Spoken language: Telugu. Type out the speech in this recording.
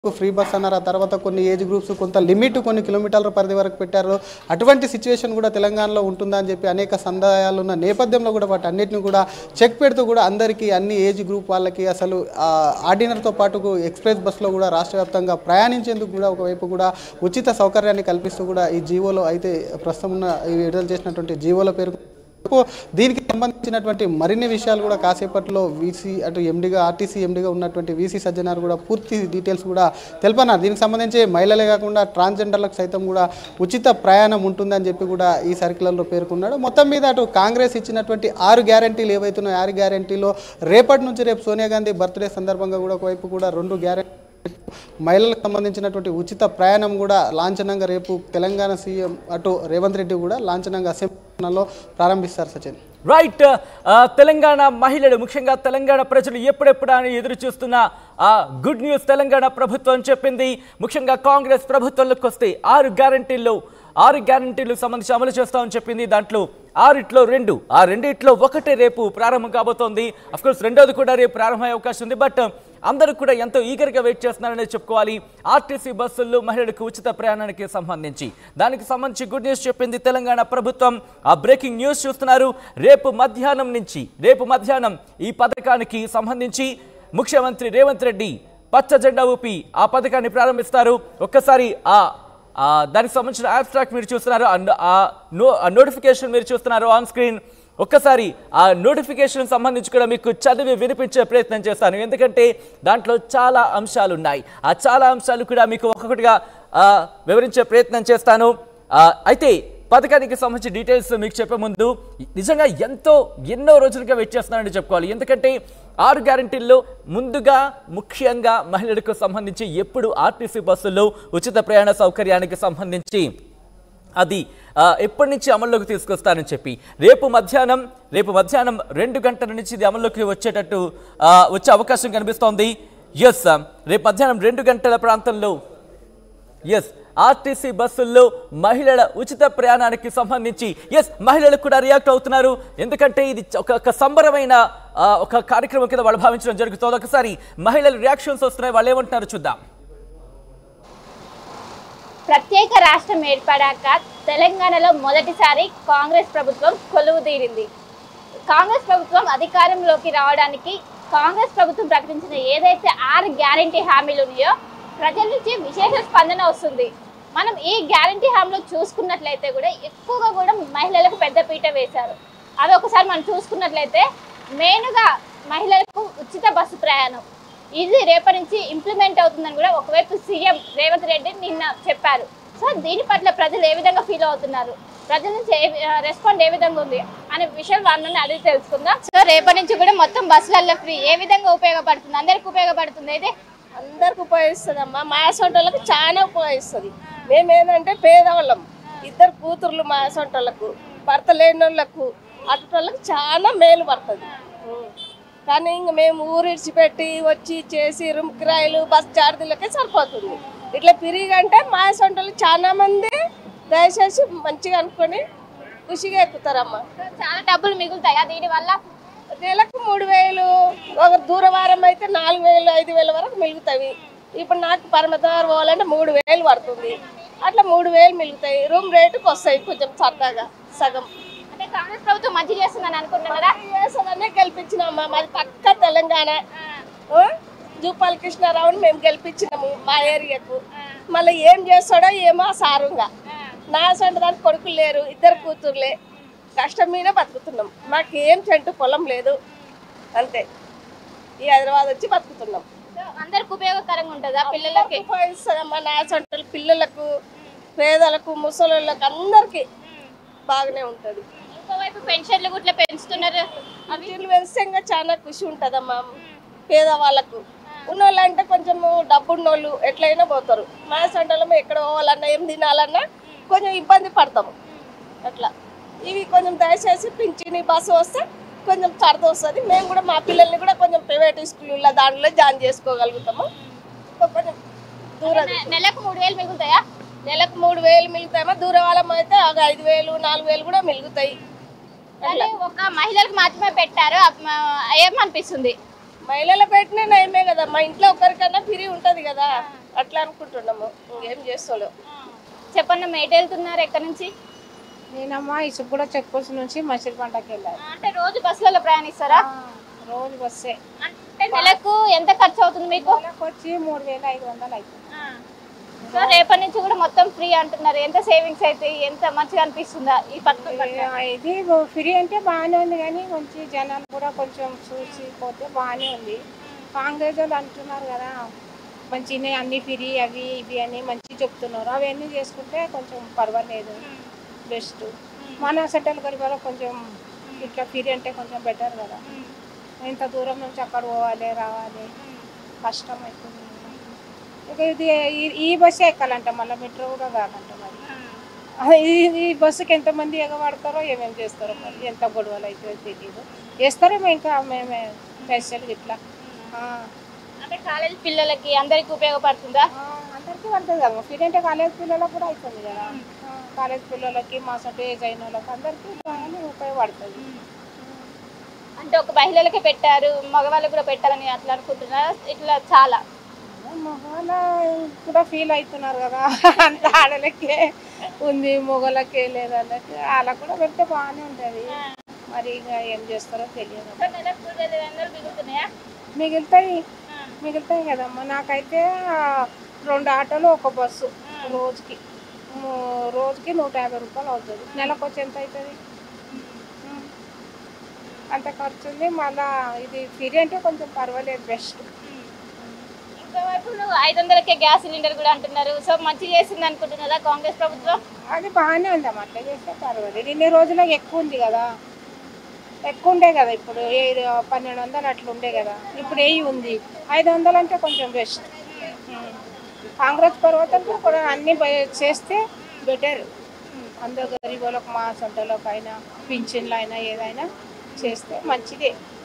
ఫ్రీ బస్ అన్నారు ఆ తర్వాత కొన్ని ఏజ్ గ్రూప్స్ కొంత లిమిట్ కొన్ని కిలోమీటర్ల పరిధి వరకు పెట్టారు అటువంటి సిచ్యువేషన్ కూడా తెలంగాణలో ఉంటుందా అని చెప్పి అనేక సందేహాలు ఉన్న నేపథ్యంలో కూడా వాటి అన్నిటిని కూడా చెక్ పెడుతూ కూడా అందరికీ అన్ని ఏజ్ గ్రూప్ వాళ్ళకి అసలు ఆ, ఆర్డినర్తో పాటు ఎక్స్ప్రెస్ బస్సులో కూడా రాష్ట్ర వ్యాప్తంగా ప్రయాణించేందుకు కూడా ఒకవైపు కూడా ఉచిత సౌకర్యాన్ని కల్పిస్తూ కూడా ఈ జీవోలో అయితే ప్రస్తుతం ఉన్న ఈ విడుదల చేసినటువంటి జీవోలో పేరు దీనికి సంబంధించినటువంటి మరిన్ని విషయాలు కూడా కాసేపట్లో వీసీ అటు ఎండిగా ఆర్టీసీ ఎండిగా ఉన్నటువంటి వీసీ సజ్జనార్ కూడా పూర్తి డీటెయిల్స్ కూడా తెలుపన్నారు దీనికి సంబంధించి మహిళలే కాకుండా ట్రాన్స్జెండర్లకు సైతం కూడా ఉచిత ప్రయాణం ఉంటుందని చెప్పి కూడా ఈ సర్క్యులర్లో పేర్కొన్నాడు మొత్తం మీద అటు కాంగ్రెస్ ఇచ్చినటువంటి ఆరు గ్యారంటీలు ఏవైతున్నాయో ఆరు గ్యారంటీలో రేపటి నుంచి రేపు సోనియా గాంధీ బర్త్డే సందర్భంగా కూడా ఒకవైపు కూడా రెండు గ్యారంటీ మహిళలకు సంబంధించినటువంటి ఉచిత ప్రయాణం కూడా లాంఛనంగా రేపు తెలంగాణ సీఎం అటు రేవంత్ రెడ్డి కూడా లాంఛనంగా అసెంబ్లీలో ప్రారంభిస్తారు సచిన్ రైట్ ఆ, తెలంగాణ మహిళలు ముఖ్యంగా తెలంగాణ ప్రజలు ఎప్పుడెప్పుడు అని ఎదురు చూస్తున్న ఆ గుడ్ న్యూస్ తెలంగాణ ప్రభుత్వం చెప్పింది ముఖ్యంగా కాంగ్రెస్ ప్రభుత్వంలోకి వస్తే ఆరు గ్యారంటీల్లో ఆరు గ్యారంటీలు సంబంధించి అమలు చేస్తామని చెప్పింది దాంట్లో ఆరిట్లో రెండు ఆ రెండిట్లో ఒకటే రేపు ప్రారంభం కాబోతోంది కోర్స్ రెండోది కూడా రేపు ప్రారంభమయ్యే అవకాశం ఉంది బట్ అందరూ కూడా ఎంతో ఈగర్గా వెయిట్ చేస్తున్నారని చెప్పుకోవాలి ఆర్టీసీ బస్సుల్లో మహిళలకు ఉచిత ప్రయాణానికి సంబంధించి దానికి సంబంధించి గుడ్ న్యూస్ చెప్పింది తెలంగాణ ప్రభుత్వం ఆ బ్రేకింగ్ న్యూస్ చూస్తున్నారు రేపు మధ్యాహ్నం నుంచి రేపు మధ్యాహ్నం ఈ పథకానికి సంబంధించి ముఖ్యమంత్రి రేవంత్ రెడ్డి పచ్చ జెండా ఊపి ఆ పథకాన్ని ప్రారంభిస్తారు ఒక్కసారి ఆ ఆ దానికి సంబంధించిన అబ్స్ట్రాక్ట్ మీరు చూస్తున్నారు అండ్ ఆ నో ఆ నోటిఫికేషన్ మీరు చూస్తున్నారు ఆన్ స్క్రీన్ ఒక్కసారి ఆ నోటిఫికేషన్ సంబంధించి కూడా మీకు చదివి వినిపించే ప్రయత్నం చేస్తాను ఎందుకంటే దాంట్లో చాలా అంశాలు ఉన్నాయి ఆ చాలా అంశాలు కూడా మీకు ఒక్కొక్కటిగా ఆ, వివరించే ప్రయత్నం చేస్తాను ఆ, అయితే పథకానికి సంబంధించి డీటెయిల్స్ మీకు చెప్పే ముందు నిజంగా ఎంతో ఎన్నో రోజులుగా వెయిట్ చేస్తున్నానని చెప్పుకోవాలి ఎందుకంటే ఆరు గ్యారంటీల్లో ముందుగా ముఖ్యంగా మహిళలకు సంబంధించి ఎప్పుడు ఆర్టీసీ బస్సుల్లో ఉచిత ప్రయాణ సౌకర్యానికి సంబంధించి అది ఆ, ఎప్పటి నుంచి అమల్లోకి తీసుకొస్తారని చెప్పి రేపు మధ్యాహ్నం రేపు మధ్యాహ్నం రెండు గంటల నుంచి ఇది అమల్లోకి వచ్చేటట్టు ఆ, వచ్చే అవకాశం కనిపిస్తోంది ఎస్ రేపు మధ్యాహ్నం రెండు గంటల ప్రాంతంలో ఎస్ ఆర్టీసీ బస్సుల్లో మహిళల ఉచిత ప్రయాణానికి సంబంధించి ఎస్ మహిళలు కూడా రియాక్ట్ అవుతున్నారు ఎందుకంటే ఇది ఒక ఒక సంబరమైన ఆ, ఒక కార్యక్రమం కింద వాళ్ళు భావించడం జరుగుతుంది ఒకసారి మహిళల రియాక్షన్స్ వస్తున్నాయి వాళ్ళు ఏమంటున్నారు చూద్దాం ప్రత్యేక రాష్ట్రం ఏర్పడాక తెలంగాణలో మొదటిసారి కాంగ్రెస్ ప్రభుత్వం కొలువు తీరింది కాంగ్రెస్ ప్రభుత్వం అధికారంలోకి రావడానికి కాంగ్రెస్ ప్రభుత్వం ప్రకటించిన ఏదైతే ఆరు గ్యారంటీ హామీలు ఉన్నాయో ప్రజల నుంచి విశేష స్పందన వస్తుంది మనం ఈ గ్యారంటీ హామీలో చూసుకున్నట్లయితే కూడా ఎక్కువగా కూడా మహిళలకు పెద్దపీట వేశారు అది ఒకసారి మనం చూసుకున్నట్లయితే మెయిన్గా మహిళలకు ఉచిత బస్సు ప్రయాణం ఇది రేపటి నుంచి ఇంప్లిమెంట్ అవుతుందని కూడా ఒకవైపు సీఎం రేవంత్ రెడ్డి నిన్న చెప్పారు సో దీని పట్ల ప్రజలు ఏ విధంగా ఫీల్ అవుతున్నారు ప్రజల నుంచి రెస్పాండ్ ఏ విధంగా ఉంది అనే విషయం వాళ్ళని అడిగి తెలుసుకుందాం సో రేపటి నుంచి కూడా మొత్తం బస్సులలో ఫ్రీ ఏ విధంగా ఉపయోగపడుతుంది అందరికి ఉపయోగపడుతుంది అయితే అందరికి ఉపయోగిస్తుంది అమ్మా మా సొంటలకు చాలా ఉపయోగిస్తుంది మేమేందంటే పేదవాళ్ళం ఇద్దరు కూతుర్లు మా సొంటలకు భర్త లేని వాళ్ళకు అటుటోళ్ళకి చాలా మేలు పడుతుంది కానీ ఇంక మేము ఊరు ఇడిచిపెట్టి వచ్చి చేసి రూమ్ కిరాయిలు బస్ ఛార్జీలకే సరిపోతుంది ఇట్లా పిరిగంటే మా సొంటలు చాలా మంది దయచేసి మంచిగా అనుకొని ఖుషిగా ఎక్కుతారమ్మా సో చాలా డబ్బులు మిగులుతాయా దీనివల్ల నెలకు మూడు వేలు ఒక దూరవారం అయితే నాలుగు వేలు ఐదు వేల వరకు మిగులుతాయి ఇప్పుడు నాకు పరమదారు పోవాలంటే మూడు వేలు పడుతుంది అట్లా మూడు వేలు మిగులుతాయి రూమ్ రేటుకి వస్తాయి కొంచెం సరదాగా సగం అంటే కాంగ్రెస్ ప్రభుత్వం మంచి చేస్తుందని అనుకుంటున్నారా వేసదనే గెలిపించినామా మాది పక్క తెలంగాణ ఆ? జూపాల్ కృష్ణారావుని మేము గెలిపించినాము మా ఏరియాకు మళ్ళీ ఏం చేస్తాడో ఏమో ఆ సారుగా నా సొంత దానికి కొడుకులు లేరు ఇద్దరు కూతుర్లే కష్టం మీద బతుకుతున్నాం మాకు ఏం చెంటు పొలం లేదు అంతే ఈ హైదరాబాద్ వచ్చి బతుకుతున్నాం సో అందరికి ఉపయోగకరంగా ఉంటుందా పిల్లలకి ఉపయోగిస్తుందమ్మా నా సొంత పిల్లలకు పేదలకు ముసలోళ్ళకు అందరికీ బాగానే ఉంటుంది ఇంకోవైపు పెన్షన్లు కూడా పెంచుతున్నారు అవి పెంచితే ఇంకా చాలా ఖుషి ఉంటుందమ్మా పేదవాళ్ళకు ఉన్నోళ్ళు అంటే కొంచెము డబ్బు ఉన్నోళ్ళు ఎట్లయినా పోతారు మా సొంటలము ఎక్కడ పోవాలన్నా ఏం తినాలన్నా కొంచెం ఇబ్బంది పడతాము అట్లా ఇవి కొంచెం దయచేసి పింఛని బస్సు వస్తే కొంచెం సరదా వస్తుంది మేము కూడా మా పిల్లల్ని కూడా కొంచెం ప్రైవేట్ స్కూల్లో దాంట్లో జాయిన్ చేసుకోగలుగుతాము కొంచెం దూరం నె- నెలకు మూడు వేలు మిగులుతాయా నెలకు మూడు వేలు మిగులుతాయమో దూరం వాళ్ళం అయితే ఒక ఐదు వేలు నాలుగు వేలు కూడా మిగులుతాయి కానీ ఒక మహిళలకు మాత్రమే పెట్టారు అప్- ఏమనిపిస్తుంది మహిళల పెట్టిన నయమే కదా మా ఇంట్లో ఒకరికన్నా ఫ్రీ ఉంటది కదా అట్లా అనుకుంటున్నాము ఇంకేం చేస్తలేం చెప్పండి అమ్మా ఎటు వెళ్తున్నారు ఎక్కడి నుంచి నేనమ్మా ఇసుగూడ చెక్ పోస్ట్ నుంచి మసిరి పంటకి వెళ్ళాలి అంటే రోజు బస్సులలో ప్రయాణిస్తారా రోజు బస్సే అంటే నెలకు ఎంత ఖర్చు అవుతుంది మీకు నెలకు వచ్చి మూడు వేల ఐదు వందలు అవుతుంది సో రేపటి నుంచి కూడా మొత్తం ఫ్రీ అంటున్నారు ఎంత సేవింగ్స్ అయితే ఎంత మంచిగా అనిపిస్తుందా ఈ పథకం పట్ల? ఏ, ఇది ఫ్రీ అంటే బాగానే ఉంది కానీ మంచి జనాలు కూడా కొంచెం చూసి పోతే బాగానే ఉంది కాంగ్రెస్ వాళ్ళు అంటున్నారు కదా మంచిగా అన్ని ఫ్రీ అవి ఇవి అని మంచి చెప్తున్నారు అవన్నీ చేసుకుంటే కొంచెం పర్వాలేదు బెస్ట్ మన సెటిల్ గరిబాలో కొంచెం ఇట్లా ఫ్రీ అంటే కొంచెం బెటర్ కదా ఇంత దూరం నుంచి అక్కడ పోవాలి రావాలి కష్టం అవుతుంది ఇక ఇది ఈ- ఈ బస్సే ఎక్కాలంట మళ్ళీ మెట్రో కూడా కాదంట మరి అదే ఈ- ఈ బస్సుకి ఎంతమంది ఎగబడతారో ఏమేమి చేస్తారో మరి ఎంత గొడవలు అవుతుందో తెలియదు చేస్తారేమో ఇంకా మేమే స్పెషల్ ఇట్లా ఆ. అంటే కాలేజ్ పిల్లలకి అందరికి ఉపయోగపడుతుందా ఆ, అందరికీ పడుతుంది కదా ఫ్రీ అంటే కాలేజ్ పిల్లలకు కూడా అవుతుంది కదా ఆ, కాలేజ్ పిల్లలకి మా సొంత ఏజ్ అయిన వాళ్ళకి అందరికీ బాగానే ఉపయోగపడుతుంది అంటే ఒక మహిళలకే పెట్టారు మగవాళ్ళకి కూడా పెట్టాలని అట్లా అనుకుంటున్నారా ఇట్లా చాలా మగవాళ్ళ కూడా ఫీల్ అవుతున్నారు కదా అంత ఆడలకే ఉంది మొగలకే లేదన్నట్టు వాళ్ళకు కూడా పెడితే బాగానే ఉంటుంది మరి ఇక ఏం చేస్తారో తెలియదు సో నెలకు రెండు వేల ఐదు వందలు మిగులుతున్నాయా మిగులుతాయి మిగులుతాయి కదమ్మా నాకైతే ఆ, రెండు ఆటోలు ఒక బస్సు రోజుకి మూ- రోజుకి నూట యాభై రూపాయలు అవుతుంది నెలకు వచ్చి ఎంత అవుతుంది ఉమ్. అంత ఖర్చు ఉంది మళ్ళా ఇది ఫ్రీ అంటే కొంచెం పర్వాలేదు బెస్ట్ ఇంకోవైపు ఐదు వందలకే గ్యాస్ సిలిండర్ కూడా అంటున్నారు సో మంచి చేసింది అనుకుంటున్నారా కాంగ్రెస్ ప్రభుత్వం అది బాగానే ఉందమ్మా అట్లా చేస్తే పర్వాలేదు ఇన్ని రోజులకు ఎక్కువ ఉంది కదా ఎక్కువ ఉండే కదా ఇప్పుడు ఏ పన్నెండు వందలు అట్లా ఉండే కదా ఇప్పుడు ఏ ఉంది ఐదు వందలు అంటే కొంచెం బెస్ట్ కాంగ్రెస్ పర్వతంలో కూడా అన్ని బయ- చేస్తే బెటర్ అందరు గరీబులకు మా సొంతలోకి అయినా పింఛన్లు అయినా ఏదైనా చేస్తే మంచిదే